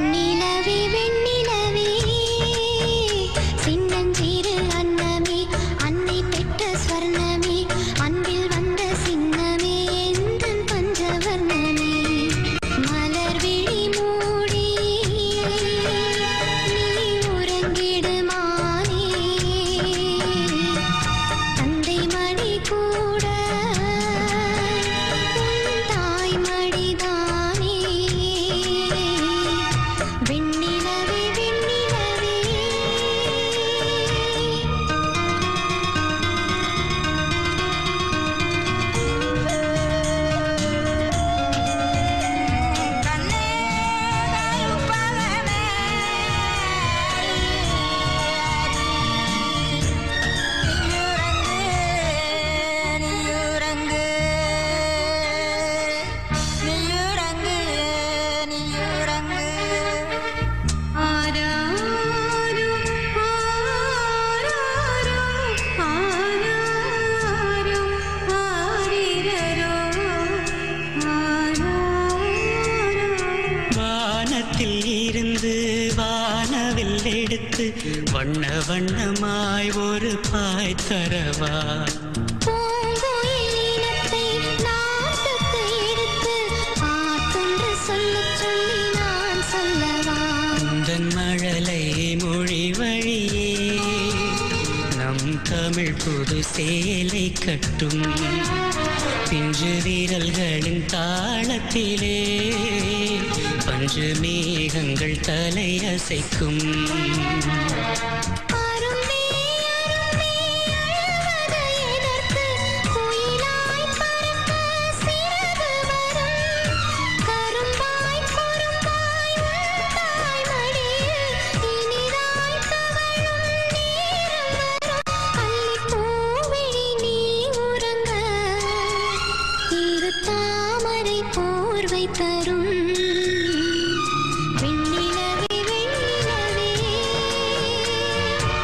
வெண்ணிலவே வெண்ணிலவே சின்னஞ்சிறு அன்னமே அன்னை பெற்ற ஸ்வர்ணமே அன்பில் வந்த சின்னமே எந்தன் பஞ்சவர்ணமே மலர் விழி மூடி நீ உறங்கிடுமானே தந்தை மடி கூட உன் தாய் மடிதானே வெண்ணிலவே வெண்ணிலவே ஆராரோ ஆராரோ ஆராரோ ஆரிரரோ ஆராரோ வானத்தில் இருந்து வானவில் எடுத்து வண்ண வண்ணமாய் ஒரு பாய் தரவா பூங்குயில் இனத்தை நான் தத்து எடுத்து பாட்டொன்று சொல்லச் சொல்லி நான் சொல்லவா உந்தன் மழலை மொழி வழியே நம் தமிழ் புது சேலை கட்டும் பிஞ்சு வீரல்களின் தாளத்திலே பஞ்சு மேகங்கள் தலை அசைக்கும் அரும்பே அரும்பே அழுவது எதற்கு குயிலாய் பறக்க சிறகு வரும் கரும்பாய் குறும்பாய் உன் தாய் மடியில் இனிதாய் தவழும் நேரம் வரும் அல்லிப்பூவிழி நீ உறங்க இரு தாமரை போர்வை தரும் வெண்ணிலவே வெண்ணிலவே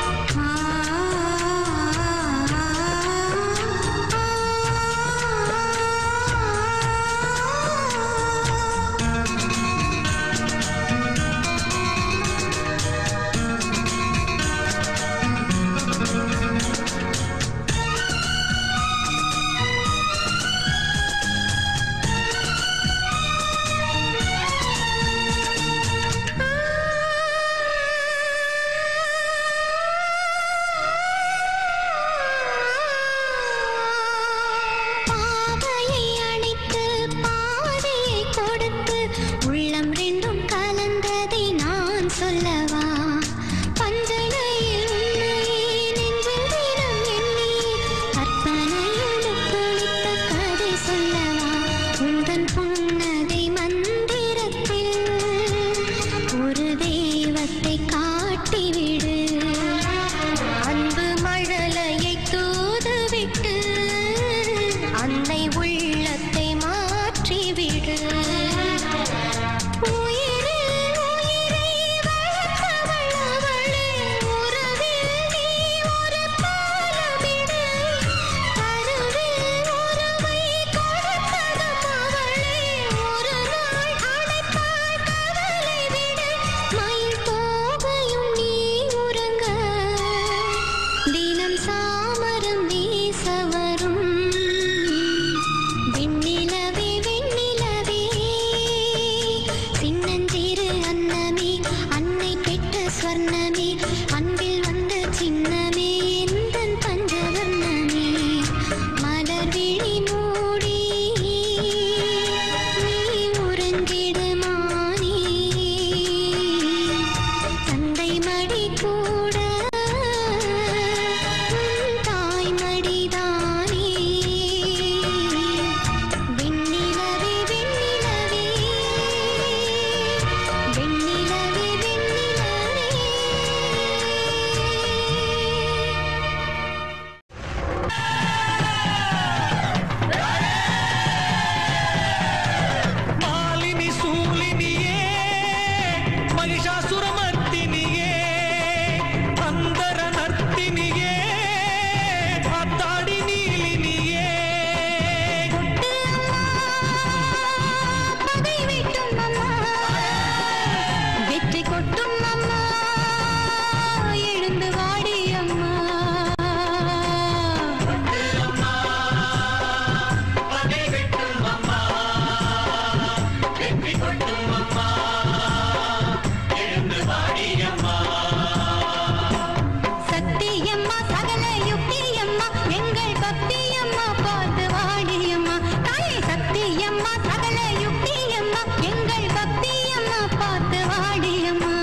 வாடியம்மா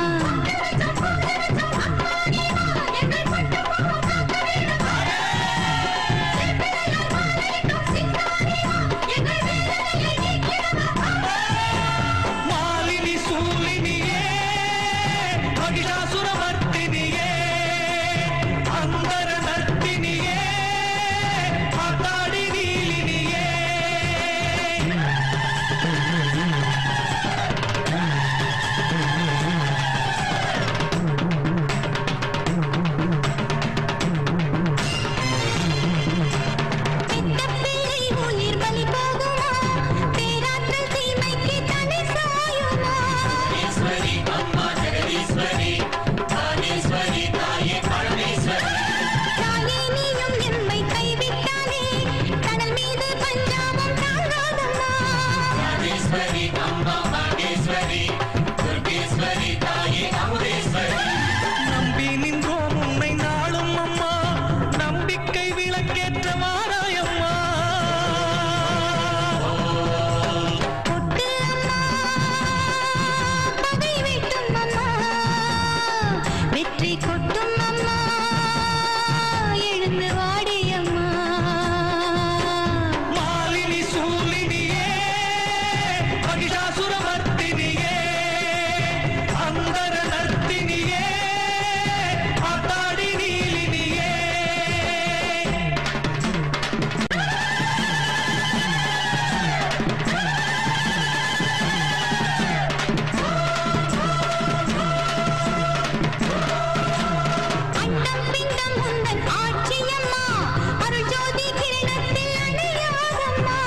மாலினி சூலினியே மகிஷாசுரமர்த்தினியே அந்தர நர்த்தினியே ஆத்தாடி நீலினியே பெத்த பிள்ளை உயிர் பலி போகுமா பேராற்றல் தீமைக்கு தனி சாயுமா தாயே நீயும் எம்மை கைவிட்டாலே கடல் மீது பஞ்சாபம் தாங்காதம்மா நம்பி நின்றோம் உன்னை நாளும் அம்மா நம்பிக்கை விளக்கேற்ற மாறாயம்மா கொட்டு அம்மா பகை வெட்டும் அம்மா வெற்றி கொட்டும் அம்மா எழுந்து வாடி அம்மா மாலினி சூலினியே மகிஷாசுரமர்த்தினியே அந்தர நர்த்தினியே ஆத்தாடி நீலினியே அண்டம் பிண்டம் உந்தன் ஆட்சியம்மா அருள் ஜோதி கிரணத்தில் அணையாதம்மா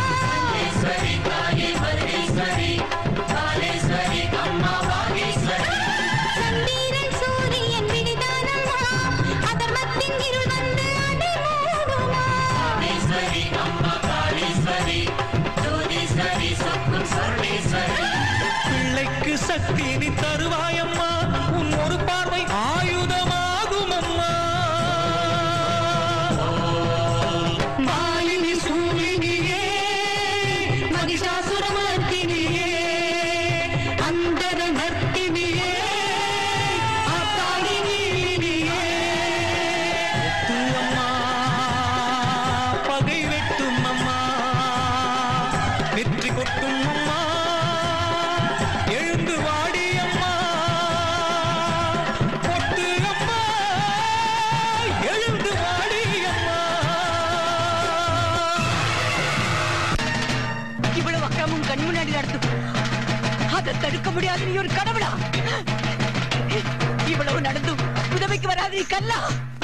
சந்திரன் சூரியன் விழிதானம்மா அதர்மத்தின் இருள் வந்து அடிமூடுமா பிள்ளைக்கு சக்தி நீ தருவாயம்மா உன் ஒரு பார்வை ஆயுதமாகும் அம்மா மாலினி சூலினியே மகிஷாசுரமர்த்தினியே அந்தர நர்த்தினியே ஆத்தாடி நீலினியே முத்து அம்மா பகை வெட்டும் அம்மா வெற்றி கொட்டும் அம்மா எழுந்து வாடி அம்மா கொட்டு அம்மா எழுந்து வாடி அம்மா இவ்வளவு அக்கிரமும் கண் முன்னாடி நடத்தும் அதை தடுக்க முடியாது நீ ஒரு கடவுளா இவ்வளவு நடந்தும் உதவிக்கு வராது நீ கல்லா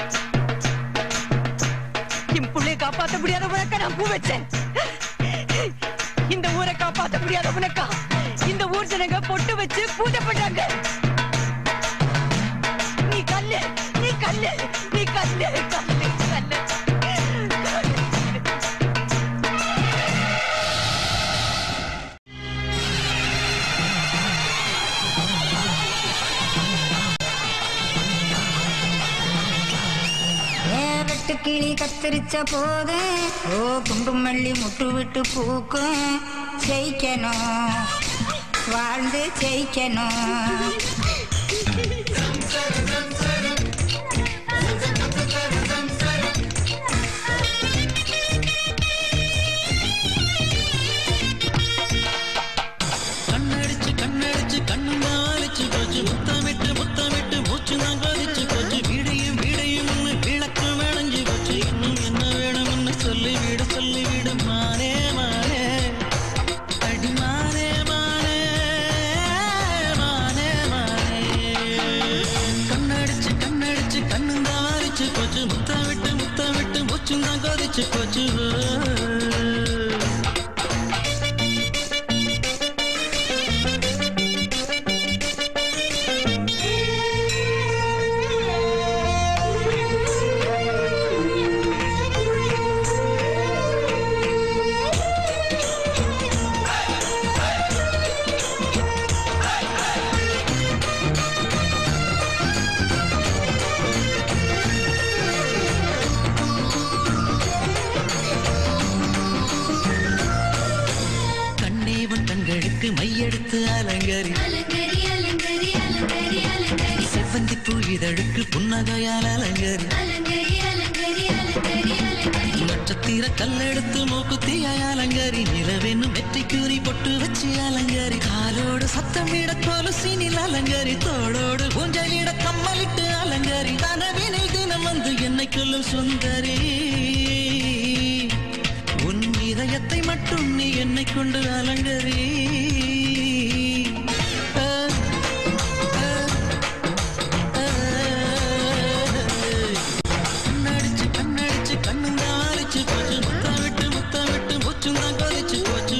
என் புள்ளைய காப்பாத்த முடியாத உனக்கா நான் பூ வச்சேன் இந்த ஊரை காப்பாத்த முடியாத உனக்கா இந்த ஊர் ஜனங்க பொட்டு வச்சு பூஜை பண்றாங்க நீ கல்லு நீ கல்லு நீ கல்லு கல்லு கல்லு வெட்டு கிளி கத்திரிச்ச போது ஓ குண்டும் மல்லி முட்டு விட்டு பூக்கும் ஜெயிக்கணும் வாழ்ந்து ஜெயிக்கணும் கண்ணடிச்சு கண்ணடிச்சு கண்ணு நாளிச்சு போச்சு முத்தமிட்டு முத்தமிட்டு மூச்சு நான் கொதிச்சு போச்சு வீடையும் வீடையும் விளக்கு விளைஞ்சு போச்சு இன்னும் என்ன வேணும்னு சொல்லி விட சொல்லி விட மானே மானே அடி மானே மானே மானே மானே கண்ணடிச்சு இதழுக்கு புன்னகையால் அலங்கரி அலங்கரி அலங்கரி அலங்கரி அலங்கரி நட்சத்திர கல்லெடுத்து மூக்குத்தியாய் அலங்கரி நிலவென்னும் வெற்றிக்கூறி பொட்டு வச்சு அலங்கரி காலோடு சத்தமிட கொலுசினில் அலங்கரி தோளோடு ஊஞ்சலிட கம்மலிட்டு அலங்கரி கனவினில் தினம் வந்து என்னை கொல்லும் சுந்தரி உன் இதயத்தை மட்டும் நீ என்னை கொண்டு அலங்கரி ஆ, ஆ, ஆ. கண்ணடிச்சு கண்ணடிச்சு கண்ணும் தாளிச்சு போச்சு முத்தம் விட்டு முத்தம் விட்டு மூச்சும் தான் கொதிச்சு போச்சு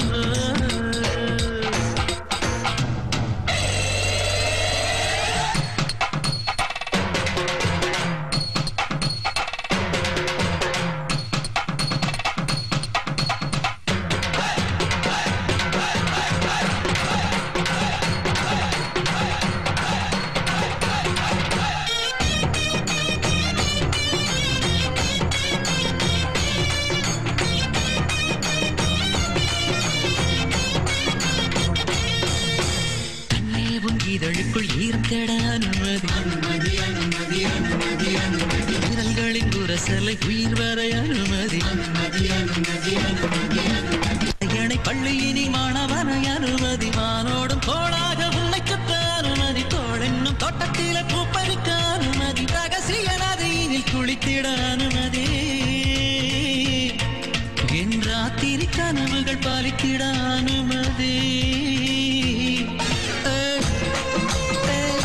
கண்ணே உன் இதழுக்குள் ஈரம் தேட அனுமதி அனுமதி அனுமதி அனுமதி அனுமதி விரல்களின் உரசலை உயிர் வரை அனுமதி அனுமதி அனுமதி அனுமதி அணை பள்ளியினி மாணவனை அனுமதி மானோடும் தோளாக உன்னை சுத்த அனுமதி தோளென்னும் தோட்டத்தில பூப்பறிக்க அனுமதி ரகசிய நதியினில் குளித்திட அனுமதி என் ராத்திரி கனவுகள் பாலித்திட அனுமதி ஏய், ஏய்,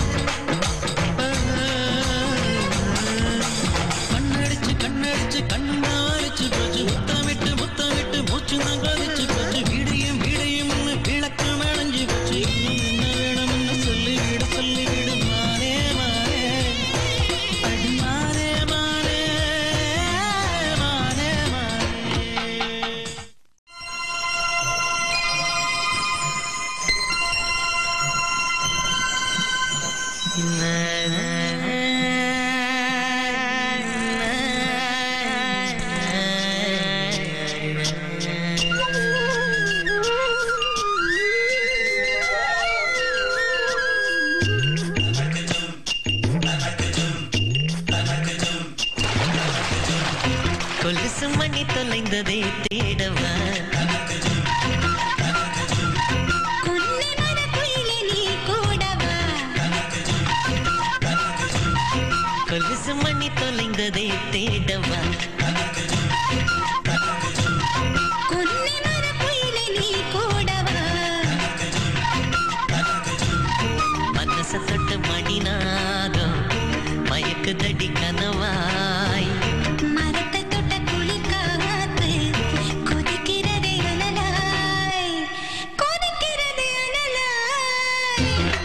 கண்ணடிச்சு கண்ணடிச்சு கண்ணா அழிச்சு போச்சு முத்தமிட்டு முத்தமிட்டு மூச்சு தான் கொதிச்சு போச்சு விடியும் விடியும் விளக்கு அணைஞ்சு போச்சு இன்னும் என்ன வேணும்னு சொல்லி விடு சொல்லி விடு மாறே மாறே அடி மாறே மாறே மாறே மாறே கொலுசு மணி தொலைந்ததை தேடவா குன்னை மரக்குயிலே நீ கூடவா கொலுசு மணி தொலைந்ததை தேடவா குன்னை மரக்குயிலே நீ கூடவா மனச தொட்டு மணிநாதம் மயக்குதடி கனவாய் மரத்தை தொட்ட குளிர் காத்து கொதிக்கிறதே அனலாய் கொதிக்கிறதே அனலாய்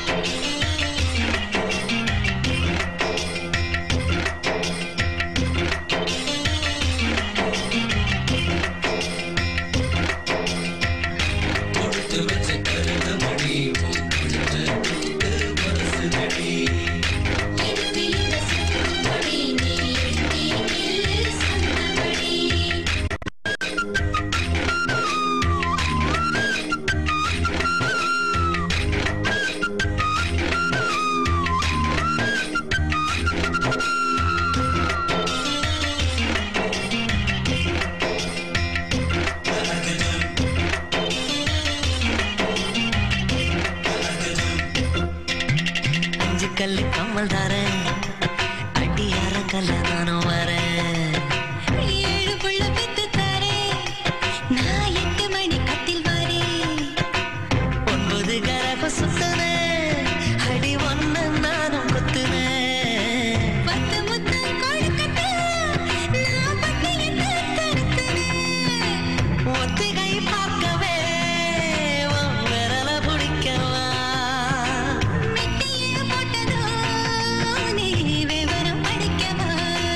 அஞ்சு கல்லு கம்மல் தரேன் அடியார கல்ல நானும் வரேன் ஏழு புள்ள பெத்து தரேன் நான் எட்டு மணி கட்டில் வரேன் ஒன்பது கரக சுத்துனேன் அடி ஒன்னு நானும் குத்துனேன் பத்து முத்தம் கொடுக்கட்டா நான் பட்டியத்தை தடுக்கிறேன் ஒத்திகை பார்க்கவே உன் விரல பிடிக்கவா மெட்டிய போட்டதோ நீ விவரம் படிக்கவா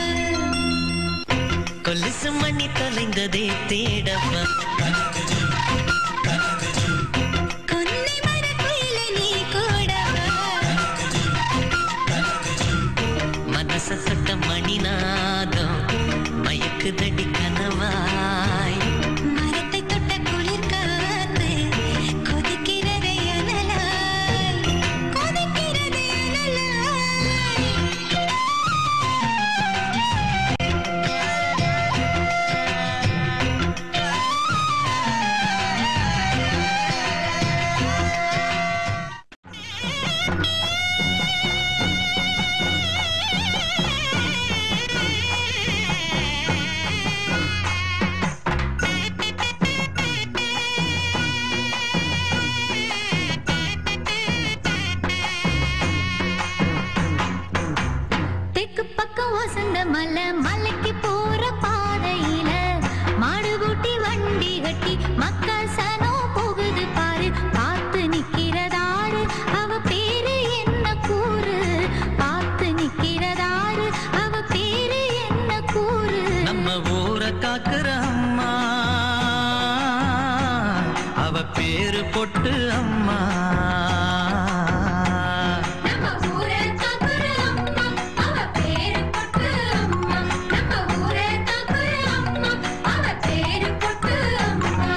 கொலுசு மணி தொலைந்ததை தேடவா கொன்னை மரக்குயிலே நீ கூடவா மனச தொட்ட மணிநாதம் மயக்குதடி கனவாய் மரத்தை தொட்ட குளிர் காத்து கொதிக்கிறதே அனலாய் கொதிக்கிறதே அனலாய் வசந்த மலை மலைக்கு போற பாதையில மாடு பூட்டி வண்டி கட்டி மக்கள் சனம் போகுது பாரு பார்த்து நிக்கிறதாரு அவ பேரு என்ன கூறு பார்த்து நிக்கிறதாரு அவ பேரு என்ன கூறு நம்ம ஊரை காக்குற அம்மா அவ பேரு பொட்டு அம்மா நம்ம ஊரே காக்குற அம்மா அவ பேரு பொட்டு அம்மா நம்ம ஊரே காக்குற அம்மா அவ பேரு பொட்டு அம்மா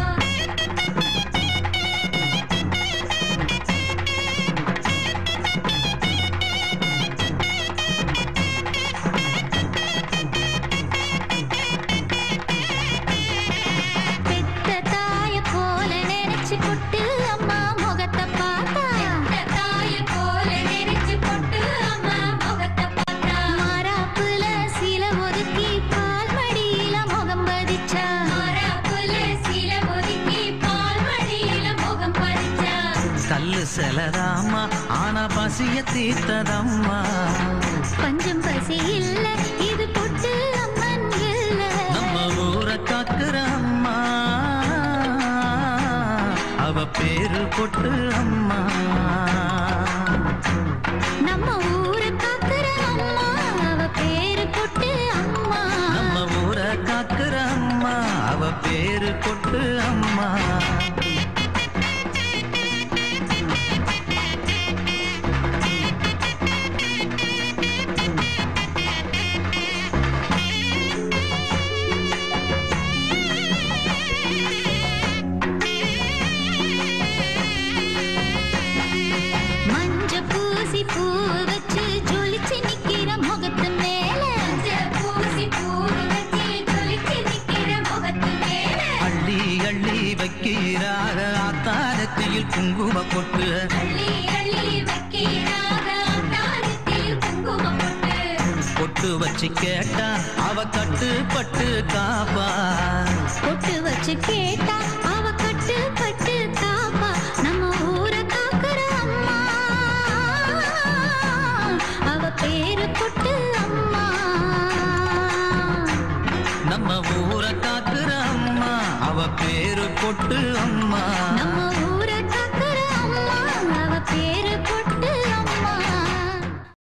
பெத்த தாய போல நினைச்சு கொட்டு அம்மா முகத்தை பார்த்தா பெத்த தாய போல நினைச்சு கொட்டு அம்மா முகத்தை பார்த்தா மாறாப்புல சில ஒதுக்கி பால் மடியில முகம் பதிச்சா மாறாப்புல சில ஒதுக்கி பால் மடியில முகம் பதிச்சா கல்லு செலதாம்மா ஆனா பசிய தீர்த்ததம்மா பஞ்சம் பசி இல்ல இது பொட்டு அம்மன் இல்ல நம்ம ஊரை காக்குற அம்மா அவ பேரு பொட்டு அம்மா நம்ம ஊரை காக்குற அம்மா அவ பேரு பொட்டு அம்மா நம்ம ஊரை காக்குற அம்மா அவ பேரு பொட்டு அம்மா மஞ்ச பூசி பூ வச்சு ஜொலிச்சு நிக்கிற முகத்து மேல மஞ்ச பூசி பூ வச்சு ஜொலிச்சு நிக்கிற முகத்து மேல அள்ளி அள்ளி வைக்கிறாக ஆத்தாரத்தில் குங்கும பொட்டு அள்ளி அள்ளி வைக்கிறாக அத்தாரத்தில் குங்குமம் போட்டு பொட்டு வச்சு கேட்டா அவ கட்டுப்பட்டு காப்பா பொட்டு வச்சு கேட்டா அவ கட்டு பட்டு காப்பா நம்ம ஊரை காக்குற அம்மா அவ பேரு பொட்டு அம்மா நம்ம ஊரை காக்குற அம்மா அவ பேரு பொட்டு அம்மா நம்ம